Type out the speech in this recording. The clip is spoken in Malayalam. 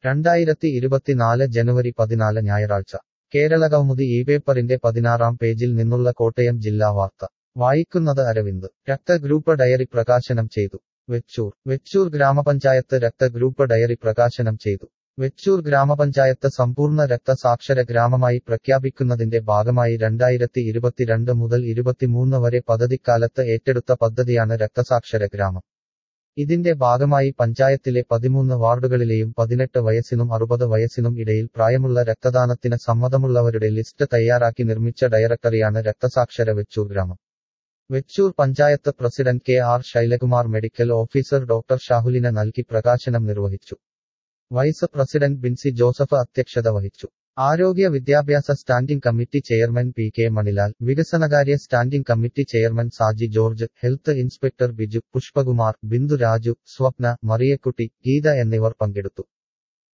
രണ്ടായിരത്തി ഇരുപത്തിനാല് ജനുവരി പതിനാല് ഞായറാഴ്ച കേരളകൗമുദി ഈ പേപ്പറിന്റെ പതിനാറാം പേജിൽ നിന്നുള്ള കോട്ടയം ജില്ലാ വാർത്ത വായിക്കുന്നത് അരവിന്ദ് രക്തഗ്രൂപ്പ് ഡയറി പ്രകാശനം ചെയ്തു വെച്ചൂർ വെച്ചൂർ ഗ്രാമപഞ്ചായത്ത് രക്തഗ്രൂപ്പ് ഡയറി പ്രകാശനം ചെയ്തു വെച്ചൂർ ഗ്രാമപഞ്ചായത്ത് സമ്പൂർണ്ണ രക്തസാക്ഷര ഗ്രാമമായി പ്രഖ്യാപിക്കുന്നതിന്റെ ഭാഗമായി രണ്ടായിരത്തി ഇരുപത്തിരണ്ട് മുതൽ ഇരുപത്തിമൂന്ന് വരെ പദ്ധതിക്കാലത്ത് ഏറ്റെടുത്ത പദ്ധതിയാണ് രക്തസാക്ഷര ഗ്രാമം ഇതിന്റെ ഭാഗമായി പഞ്ചായത്തിലെ പതിമൂന്ന് വാർഡുകളിലെയും പതിനെട്ട് വയസ്സിനും അറുപത് വയസ്സിനും ഇടയിൽ പ്രായമുള്ള രക്തദാനത്തിന് സമ്മതമുള്ളവരുടെ ലിസ്റ്റ് തയ്യാറാക്കി നിർമ്മിച്ച ഡയറക്ടറിയാണ് രക്തസാക്ഷര വെച്ചൂർ ഗ്രാമം Vechoor panchayat president K R Shailakumar medical officer doctor ഷാഹുലിന് നൽകി പ്രകാശനം നിർവഹിച്ചു വൈസ് പ്രസിഡന്റ് ബിൻസി ജോസഫ് അധ്യക്ഷത വഹിച്ചു ആരോഗ്യ വിദ്യാഭ്യാസ standing committee chairman P K Manilal വികസനകാര്യ standing committee chairman Saji George health inspector Biju Pushpakumar Bindu Raju Swapna Mariyakutty Geetha എന്നിവർ പങ്കെടുത്തു